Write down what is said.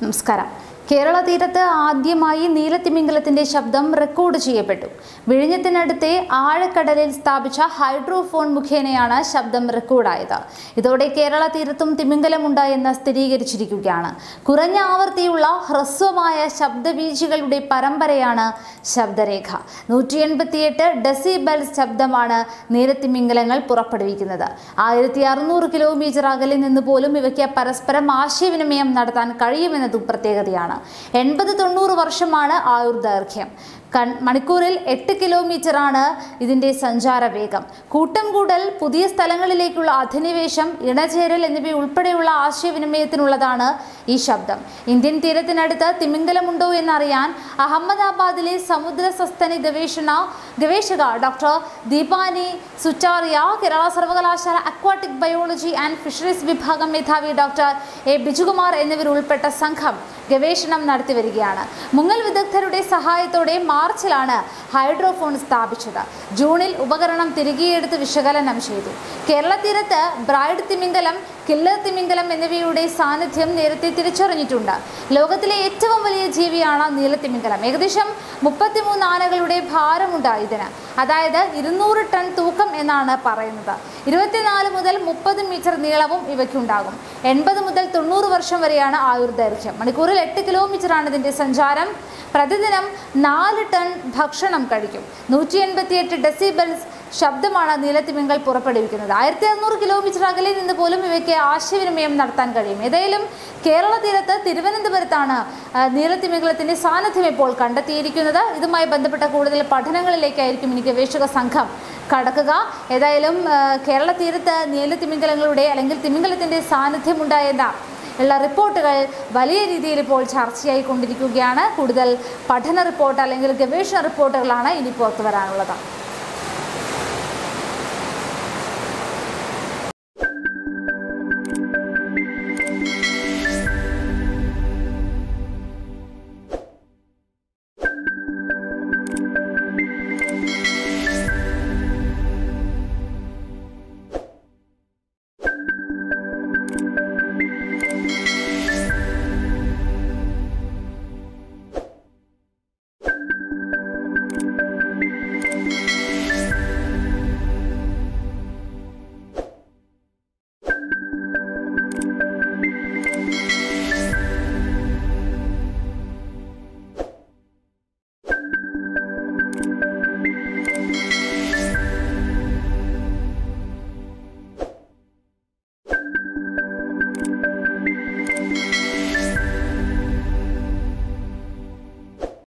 നമസ്കാരം കേരള തീരത്ത് ആദ്യമായി നീലത്തിമിംഗലത്തിന്റെ ശബ്ദം റെക്കോർഡ് ചെയ്യപ്പെട്ടു വിഴിഞ്ഞത്തിനടുത്തെ ആഴക്കടലിൽ സ്ഥാപിച്ച ഹൈഡ്രോഫോൺ മുഖേനയാണ് ശബ്ദം റെക്കോർഡായത് ഇതോടെ കേരള തീരത്തും തിമിംഗലമുണ്ട് എന്ന് സ്ഥിരീകരിച്ചിരിക്കുകയാണ് കുറഞ്ഞ ആവർത്തിയുള്ള ഹ്രസ്വമായ ശബ്ദവീഴ്ചകളുടെ പരമ്പരയാണ് ശബ്ദരേഖ നൂറ്റി എൺപത്തിയെട്ട് ഡെസിബൽ ശബ്ദമാണ് നീലത്തിമിംഗലങ്ങൾ പുറപ്പെടുവിക്കുന്നത് ആയിരത്തി അറുന്നൂറ് കിലോമീറ്റർ അകലിൽ നിന്ന് പോലും ഇവയ്ക്ക് പരസ്പരം ആശയവിനിമയം നടത്താൻ കഴിയുമെന്നതും പ്രത്യേകതയാണ് എൺപത് തൊണ്ണൂറ് വർഷമാണ് ആയുർദൈർഘ്യം കൺ മണിക്കൂറിൽ എട്ട് കിലോമീറ്ററാണ് ഇതിൻ്റെ സഞ്ചാര വേഗം കൂട്ടം കൂടൽ പുതിയ സ്ഥലങ്ങളിലേക്കുള്ള അധിനിവേശം ഇണചേരൽ എന്നിവ ഉൾപ്പെടെയുള്ള ആശയവിനിമയത്തിനുള്ളതാണ് ഈ ശബ്ദം ഇന്ത്യൻ തീരത്തിനടുത്ത് തിമിംഗലമുണ്ടോ എന്നറിയാൻ അഹമ്മദാബാദിലെ സമുദ്ര സസ്തനി ഗവേഷണ ഗവേഷക ഡോക്ടർ ദീപാനി സുച്ചാറിയ കേരള സർവകലാശാല അക്വാട്ടിക് ബയോളജി ആൻഡ് ഫിഷറീസ് വിഭാഗം മേധാവി ഡോക്ടർ എ ബിജുകുമാർ എന്നിവർ ഉൾപ്പെട്ട സംഘം ഗവേഷണം നടത്തി വരികയാണ് മുങ്ങൽ വിദഗ്ധരുടെ സഹായത്തോടെ മാർച്ചിലാണ് ഹൈഡ്രോഫോൺ സ്ഥാപിച്ചത് ജൂണിൽ ഉപകരണം തിരികെയെടുത്ത് വിശകലനം ചെയ്തു കേരള തീരത്ത് ബ്രൈഡ് തിമിംഗലം കില്ലർ തിമിംഗലം എന്നിവയുടെ സാന്നിധ്യം നേരത്തെ തിരിച്ചറിഞ്ഞിട്ടുണ്ട് ലോകത്തിലെ ഏറ്റവും വലിയ ജീവിയാണ് നീലത്തിമിംഗലം ഏകദേശം മുപ്പത്തിമൂന്ന് ആനകളുടെ ഭാരമുണ്ട് ഇതിന് അതായത് ഇരുന്നൂറ് ടൺ തൂക്കം എന്നാണ് പറയുന്നത് ഇരുപത്തിനാല് മുതൽ മുപ്പത് മീറ്റർ നീളവും ഇവയ്ക്കുണ്ടാകും എൺപത് മുതൽ തൊണ്ണൂറ് വർഷം വരെയാണ് ആയുർദൈർഘ്യം മണിക്കൂറിൽ എട്ട് കിലോമീറ്ററാണ് ഇതിൻ്റെ സഞ്ചാരം പ്രതിദിനം നാല് ടൺ ഭക്ഷണം കഴിക്കും നൂറ്റി എൺപത്തിയെട്ട് ഡെസിബൽസ് ശബ്ദമാണ് നീലത്തിമിംഗൽ പുറപ്പെടുവിക്കുന്നത് ആയിരത്തി അറുന്നൂറ് കിലോമീറ്റർ അകലെ നിന്ന് പോലും ഇവയ്ക്ക് ആശയവിനിമയം നടത്താൻ കഴിയും ഏതായാലും കേരള തീരത്ത് തിരുവനന്തപുരത്താണ് ആ, നീലത്തിമിംഗലത്തിന്റെ സാന്നിധ്യം ഇപ്പോൾ കണ്ടെത്തിയിരിക്കുന്നത് ഇതുമായി ബന്ധപ്പെട്ട കൂടുതൽ പഠനങ്ങളിലേക്കായിരിക്കും ഇനി ഗവേഷക സംഘം കടക്കുക ഏതായാലും ആ, കേരള തീരത്ത് നീലത്തിമിംഗലങ്ങളുടെ അല്ലെങ്കിൽ തിമിംഗലത്തിന്റെ സാന്നിധ്യം ഉണ്ടായെന്ന ഉള്ള റിപ്പോർട്ടുകൾ വലിയ രീതിയിൽ ഇപ്പോൾ ചർച്ചയായി കൊണ്ടിരിക്കുകയാണ് കൂടുതൽ പഠന റിപ്പോർട്ട് അല്ലെങ്കിൽ ഗവേഷണ റിപ്പോർട്ടുകളാണ് ഇനി പുറത്തു വരാനുള്ളത്